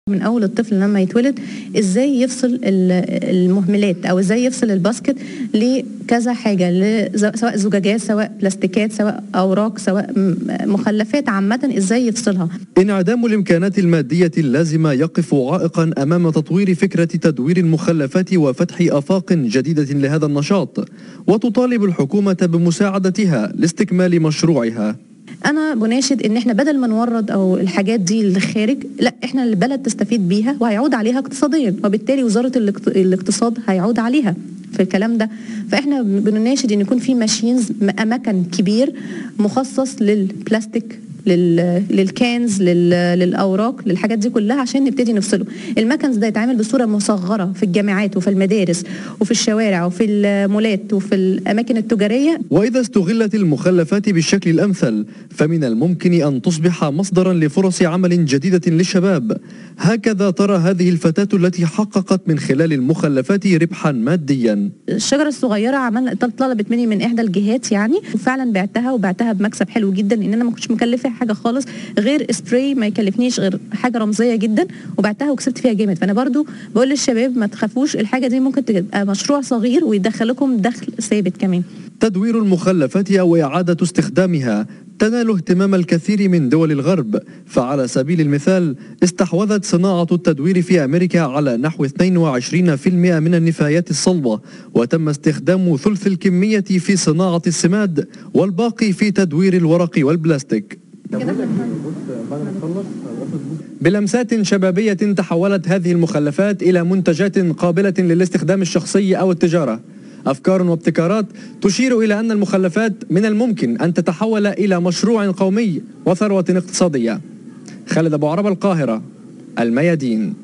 من اول الطفل لما يتولد ازاي يفصل المهملات او ازاي يفصل الباسكت لكذا حاجه سواء زجاجات سواء بلاستيكات سواء اوراق سواء مخلفات عامه ازاي يفصلها انعدام الامكانات الماديه اللازمه يقف عائقا امام تطوير فكره تدوير المخلفات وفتح افاق جديده لهذا النشاط وتطالب الحكومه بمساعدتها لاستكمال مشروعها انا بناشد ان احنا بدل ما نورد او الحاجات دي للخارج لا احنا البلد تستفيد بيها وهيعود عليها اقتصاديا وبالتالي وزاره الاقتصاد هيعود عليها في الكلام ده فاحنا بنناشد ان يكون في ماشينز اماكن كبير مخصص للبلاستيك للكانز للاوراق للحاجات دي كلها عشان نبتدي نفصله المكنز ده يتعمل بصوره مصغره في الجامعات وفي المدارس وفي الشوارع وفي المولات وفي الاماكن التجاريه واذا استغلت المخلفات بالشكل الامثل فمن الممكن ان تصبح مصدرا لفرص عمل جديده للشباب هكذا ترى هذه الفتاه التي حققت من خلال المخلفات ربحا ماديا الشجره الصغيره عملنا طلبت مني من احدى الجهات يعني وفعلا بعتها وبعتها بمكسب حلو جدا لان انا ما كنتش مكلفه حاجه خالص غير سبراي ما يكلفنيش غير حاجه رمزيه جدا وبعتها وكسبت فيها جامد فانا برضو بقول للشباب ما تخافوش الحاجه دي ممكن تبقى مشروع صغير ويدخلكم دخل ثابت كمان تدوير المخلفات او اعاده استخدامها تنال اهتمام الكثير من دول الغرب فعلى سبيل المثال استحوذت صناعة التدوير في أمريكا على نحو 22% من النفايات الصلبة وتم استخدام ثلث الكمية في صناعة السماد والباقي في تدوير الورق والبلاستيك بلمسات شبابية تحولت هذه المخلفات إلى منتجات قابلة للاستخدام الشخصي أو التجارة أفكار وابتكارات تشير إلى أن المخلفات من الممكن أن تتحول إلى مشروع قومي وثروة اقتصادية خالد أبو عرب القاهرة الميادين